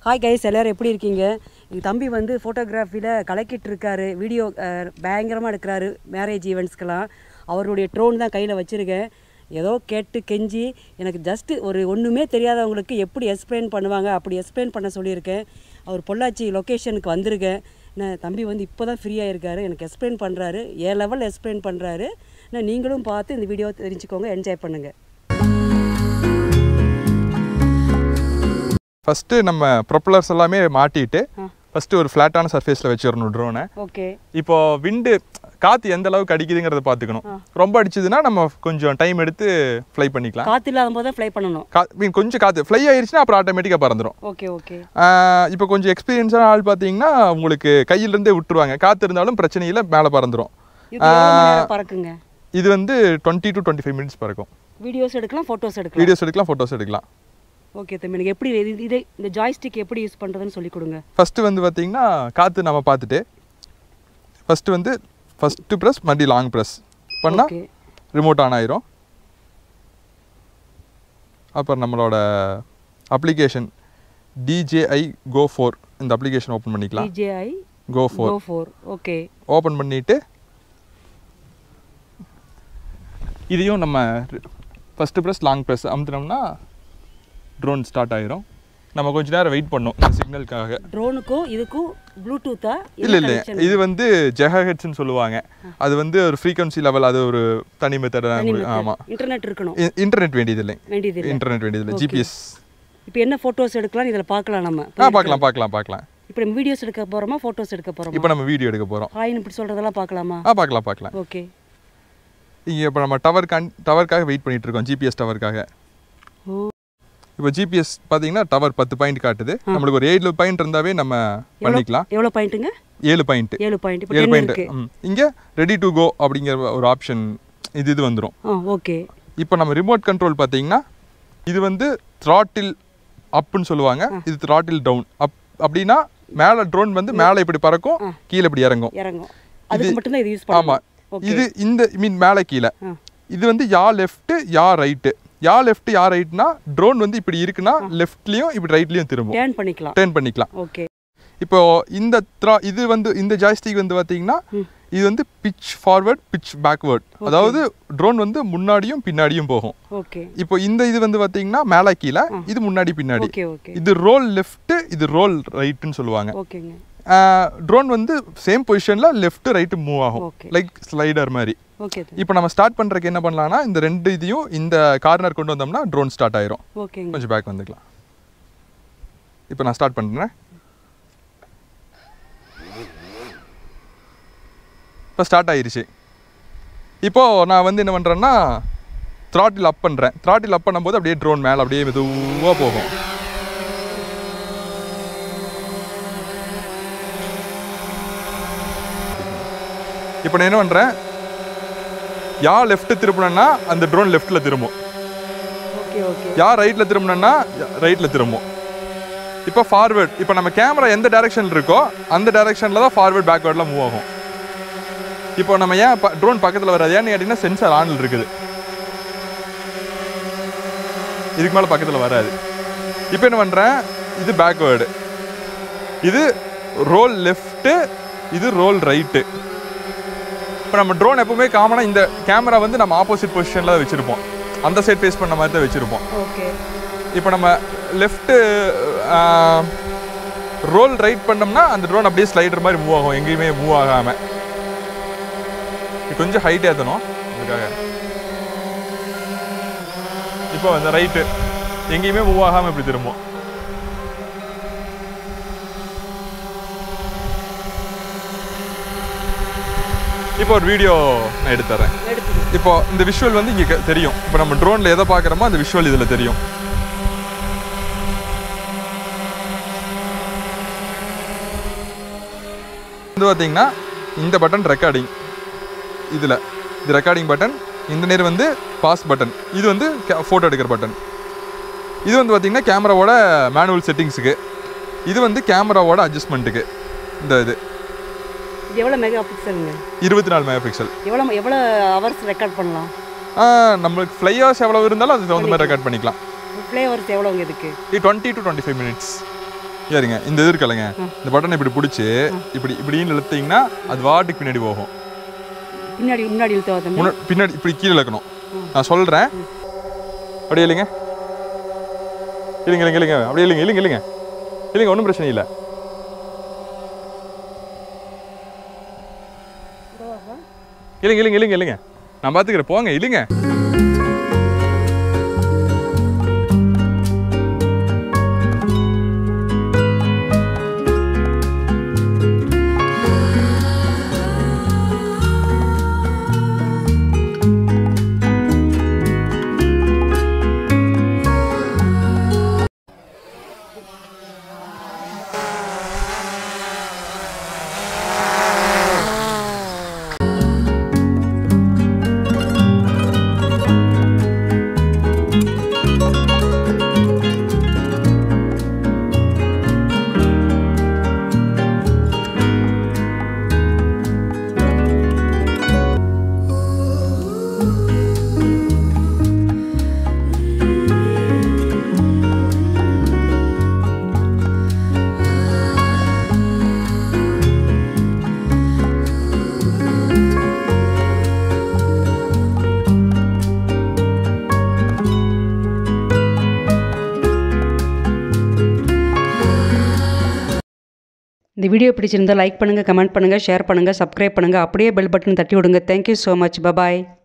Hi guys எல்லோரும் எப்படி இருக்கீங்க எங்கள் தம்பி வந்து ஃபோட்டோகிராஃபியில் கலக்கிட்டு இருக்காரு வீடியோ பயங்கரமாக எடுக்கிறாரு மேரேஜ் ஈவெண்ட்ஸ்க்கெலாம் அவருடைய ட்ரோன் தான் கையில் வச்சுருக்கேன் ஏதோ கேட்டு கெஞ்சி எனக்கு ஜஸ்ட்டு ஒரு ஒன்றுமே தெரியாதவங்களுக்கு எப்படி எக்ஸ்பிளைன் பண்ணுவாங்க அப்படி எக்ஸ்பிளைன் பண்ண சொல்லியிருக்கேன் அவர் பொள்ளாச்சி லொக்கேஷனுக்கு வந்திருக்கேன் நான் தம்பி வந்து இப்போ தான் ஃப்ரீயாக இருக்காரு எனக்கு எக்ஸ்பிளைன் பண்ணுறாரு ஏ லெவல் எக்ஸ்பிளைன் பண்ணுறாரு நான் நீங்களும் பார்த்து இந்த வீடியோ தெரிஞ்சுக்கோங்க என்ஜாய் பண்ணுங்கள் ஃபஸ்ட்டு நம்ம ப்ரொப்பலர்ஸ் எல்லாமே மாட்டிட்டு ஃபஸ்ட்டு ஒரு ஃப்ளாட்டான சர்ஃபேஸில் வச்சிடணும் ட்ரோனை ஓகே இப்போ விண்டு காற்று எந்த அளவுக்கு அடிக்குதுங்கிறத பார்த்துக்கணும் ரொம்ப அடிச்சதுன்னா நம்ம கொஞ்சம் டைம் எடுத்து ஃப்ளை பண்ணிக்கலாம் காற்று இல்லாத போது தான் ஃப்ளை பண்ணணும் கா மீன் கொஞ்சம் காற்று ஃப்ளை ஆயிருச்சுன்னா அப்புறம் ஆட்டோமேட்டிக்காக பறந்துடும் ஓகே ஓகே இப்போ கொஞ்சம் எக்ஸ்பீரியன்ஸான ஆள் பார்த்தீங்கன்னா உங்களுக்கு கையிலேருந்தே விட்டுருவாங்க காற்று இருந்தாலும் பிரச்சனை இல்லை மேலே பறந்துடும் இது எவ்வளவு மணி நேரம் பறக்குங்க இது வந்து twenty to twenty five minutes பறக்கும் வீடியோஸ் எடுக்கலாம் ஃபோட்டோஸ் எடுக்கலாம் வீடியோஸ் எடுக்கலாம் ஃபோட்டோஸ் எடுக்கலாம் ஓகே தம்பி எனக்கு எப்படி இது இதை இந்த ஜாய்ஸ்டிக் எப்படி யூஸ் பண்ணுறதுன்னு சொல்லி கொடுங்க ஃபஸ்ட்டு வந்து பார்த்தீங்கன்னா காற்று நம்ம பார்த்துட்டு ஃபஸ்ட்டு வந்து ஃபஸ்ட்டு ப்ரெஸ் மறுபடியும் லாங் ப்ரெஸ் பண்ணால் ஓகே ரிமோட் ஆன் ஆயிரும் அப்புறம் நம்மளோட அப்ளிகேஷன் டிஜேஐ கோ ஃபோர் இந்த அப்ளிகேஷன் ஓப்பன் பண்ணிக்கலாம் DJI Go four Go four okay open பண்ணிட்டு இதையும் நம்ம ஃபஸ்ட்டு ப்ரெஸ் லாங் ப்ரெஸ் அமுத்தினோம்னா ட்ரோன் ஸ்டார்ட் ஆயிரும் நம்ம கொஞ்ச நேரம் வெயிட் பண்ணோம் இந்த சிக்னலுக்காக ட்ரோனுக்கும் இதுக்கும் ப்ளூடூத்தா இல்லை இல்லை இது வந்து ஜெஹஹெட்ஸ்னு சொல்லுவாங்க அது வந்து ஒரு ஃப்ரீக்வன்சி லெவல் அது ஒரு தனி மெத்தட் ஆமாம் இன்டர்நெட் இருக்கணும் இன்டர்நெட் வேண்டியதில்லை வேண்டியது இல்லை இன்டர்நெட் வேண்டியதில்லை ஜிபிஎஸ் இப்போ என்ன ஃபோட்டோஸ் எடுக்கலாம் இதில் பார்க்கலாம் நம்ம ஆ பார்க்கலாம் பார்க்கலாம் பார்க்கலாம் இப்போ நம்ம வீடியோஸ் எடுக்க போகிறோமா ஃபோட்டோஸ் எடுக்க போகிறோமா இப்போ நம்ம வீடியோ எடுக்க போகிறோம் ஹாய்னு இப்படி சொல்கிறதெல்லாம் பார்க்கலாமா ஆ பார்க்கலாம் பார்க்கலாம் ஓகே இங்கே இப்போ நம்ம டவர் கன் டவருக்காக வெயிட் பண்ணிட்டு இருக்கோம் ஜிபிஎஸ் டவருக்காக ஓ இப்போ ஜிபிஎஸ் பார்த்தீங்கன்னா டவர் பத்து பாயிண்ட் காட்டுது நம்மளுக்கு ஒரு ஏழு பாயிண்ட் இருந்தாவே நம்ம பண்ணிக்கலாம் எவ்வளோ பாயிண்ட்டுங்க ஏழு பாயிண்ட் ஏழு பாயிண்ட் இப்போ ஏழு டென் பாயிண்ட் இருக்கு இங்கே ரெடி டு கோ அப்படிங்கிற ஒரு ஆப்ஷன் இது இது வந்துடும் ஆ ஓகே இப்போ நம்ம ரிமோட் கண்ட்ரோல் பார்த்தீங்கன்னா இது வந்து த்ராட்டில் அப்னு சொல்லுவாங்க இது த்ராட்டில் டவுன் அப் அப்படின்னா மேலே ட்ரோன் வந்து மேலே இப்படி பறக்கும் கீழே இப்படி இறங்கும் இறங்கும் அதுக்கு மட்டும்தான் இது யூஸ் பண்ணலாம் ஆமாம் இது இந்த மீன் மேலே கீழே ஆ. இது வந்து yaw left yaw right yaw left yaw ரைட்னா ட்ரோன் வந்து இப்படி இருக்குன்னா லெஃப்ட்லேயும் இப்படி ரைட்லேயும் திரும்பும் டேர்ன் பண்ணிக்கலாம் டேர்ன் பண்ணிக்கலாம் ஓகே இப்போ இந்த த்ரா இது வந்து இந்த ஜாய்ஸ்டிக் வந்து பார்த்தீங்கன்னா இது வந்து பிச் ஃபார்வர்ட் பிச் பேக்வேர்ட் அதாவது ட்ரோன் வந்து முன்னாடியும் பின்னாடியும் போகும் ஓகே இப்போ இந்த இது வந்து பார்த்தீங்கன்னா மேலே கீழே இது முன்னாடி பின்னாடி ஓகே ஓகே இது ரோல் லெஃப்ட் இது ரோல் ரைட்டுன்னு சொல்லுவாங்க ஓகேங்க ட்ரோன் வந்து சேம் பொசிஷனில் லெஃப்ட் ரைட்டு மூவ் ஆகும் Okay. லைக் ஸ்லைடர் மாதிரி ஓகே இப்போ நம்ம ஸ்டார்ட் பண்ணுறதுக்கு என்ன பண்ணலாம்னா இந்த ரெண்டு இதையும் இந்த கார்னர் கொண்டு வந்தோம்னா ட்ரோன் ஸ்டார்ட் ஆயிரும் ஓகேங்க கொஞ்சம் பேக் வந்துக்கலாம் இப்போ நான் ஸ்டார்ட் பண்ணுறேன் இப்போ ஸ்டார்ட் ஆயிருச்சு இப்போ நான் வந்து என்ன பண்ணுறேன்னா த்ராட்டில் அப் பண்ணுறேன் த்ராட்டில் அப் பண்ணும்போது அப்படியே ட்ரோன் மேலே அப்படியே மெதுவாக போகும் இப்போ நான் என்ன பண்ணுறேன் யா லெஃப்ட் திருப்பினேன்னா அந்த ட்ரோன் லெஃப்ட்டில் திரும்பும் ஓகே ஓகே யார் ரைட்டில் திரும்பினா ரைட்டில் திரும்பும் இப்போ ஃபார்வேர்ட் இப்போ நம்ம கேமரா எந்த டைரக்ஷனில் இருக்கோ அந்த டைரக்ஷனில் தான் ஃபார்வேர்ட் பேக்வேர்டில் மூவ் ஆகும் இப்போ நம்ம ஏன் ட்ரோன் பக்கத்தில் வராது ஏன்னு கேட்டிங்கன்னா சென்சார் ஆனில் இருக்குது இதுக்கு மேலே பக்கத்தில் வராது இப்போ என்ன பண்ணுறேன் இது பேக்வேர்டு இது ரோல் லெஃப்ட்டு இது ரோல் ரைட்டு இப்போ நம்ம ட்ரோன் எப்பவுமே காமனாக இந்த கேமரா வந்து நம்ம ஆப்போசிட் பொசிஷனில் தான் வச்சுருப்போம் அந்த சைட் ஃபேஸ் பண்ண மாதிரி தான் வச்சுருப்போம் ஓகே இப்போ நம்ம லெஃப்ட்டு ரோல் ரைட் பண்ணோம்னா அந்த ட்ரோன் அப்படியே ஸ்லைடர் மாதிரி மூவ் ஆகும் எங்கேயுமே மூவ் ஆகாமல் கொஞ்சம் ஹைட் ஏற்றணும் அதுக்காக இப்போ அந்த ரைட்டு எங்கேயுமே மூவ் ஆகாமல் இப்படி திரும்பும் இப்போ ஒரு வீடியோ நான் எடுத்து தரேன் எடுத்து இப்போ இந்த விஷுவல் வந்து இங்கே தெரியும் இப்போ நம்ம ட்ரோனில் எதை பார்க்குறோமோ அந்த விஷுவல் இதில் தெரியும் வந்து பார்த்தீங்கன்னா இந்த பட்டன் ரெக்கார்டிங் இதில் இது ரெக்கார்டிங் பட்டன் இந்த நேரம் வந்து பாஸ் பட்டன் இது வந்து ஃபோட்டோ எடுக்கிற பட்டன் இது வந்து பார்த்தீங்கன்னா கேமராவோட மேனுவல் செட்டிங்ஸுக்கு இது வந்து கேமராவோட அட்ஜஸ்ட்மெண்ட்டுக்கு இந்த இது இது எவ்வளோ மெகா பிக்சலுங்க இருபத்தி நாலு மெகா பிக்சல் எவ்வளோ எவ்வளோ ஹவர்ஸ் ரெக்கார்ட் பண்ணலாம் நம்மளுக்கு ஃப்ளையர்ஸ் எவ்வளோ இருந்தாலும் அதுக்கு தகுந்த மாதிரி ரெக்கார்ட் பண்ணிக்கலாம் ஃப்ளேவர்ஸ் எவ்வளோங்க இதுக்கு இது twenty to twenty five minutes சரிங்க இந்த இது இருக்கலைங்க இந்த பட்டனை இப்படி பிடிச்சி இப்படி இப்படின்னு இழுத்தீங்கன்னா அது வாட்டுக்கு பின்னாடி போகும் பின்னாடி முன்னாடி இழுத்தவா தம்பி முன்ன- பின்னாடி இப்படி கீழே இழக்கணும் நான் சொல்கிறேன் அப்படியே இல்லைங்க இல்லைங்க இல்லைங்க இல்லைங்க அப்படியே இல்லைங்க இல்லைங்க இல்லைங்க இல்லைங்க ஒன்றும் பிரச்சனை இல்லை இல்லைங்க இல்லைங்க இல்லைங்க இல்லைங்க நான் பார்த்துக்கிறேன் போங்க இல்லைங்க இந்த வீடியோ பிடிச்சிருந்தா லைக் பண்ணுங்கள் கமெண்ட் பண்ணுங்கள் ஷேர் பண்ணுங்கள் சப்ஸ்கிரைப் பண்ணுங்கள் அப்படியே பெல் பட்டன் தட்டி விடுங்க தேங்க்யூ ஸோ மச் பபாய்